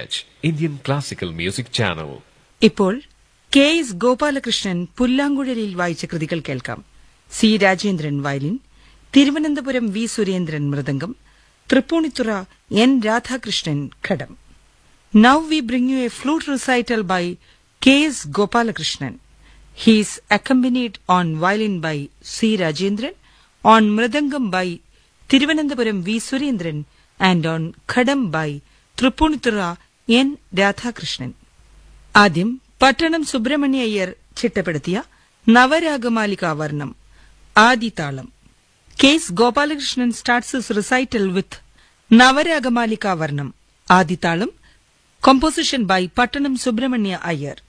DTH, Indian Classical Music Channel. ഇപ്പോൾ K S Gopalakrishnan പുല്ലാങ്കുഴലിൽ വായിച്ച കൃതികൾ കേൾക്കാം C Rajendran violin Thiruvananthapuram V Surendran mridangam Tripunithura N Radhakrishnan ghatam now we bring you a flute recital by K S Gopalakrishnan he's accompanied on violin by C Rajendran on mridangam by Thiruvananthapuram V Surendran and on ghatam by Tripunithura N Radhakrishnan ആദ്യം പട്ടണം സുബ്രഹ്മണ്യ അയ്യർ ചിട്ടപ്പെടുത്തിയ Navaragamalika varnam Adithalam K S Gopalakrishnan starts his recital with Navaragamalika varnam ആദിതാളം composition by പട്ടണം സുബ്രഹ്മണ്യ അയ്യർ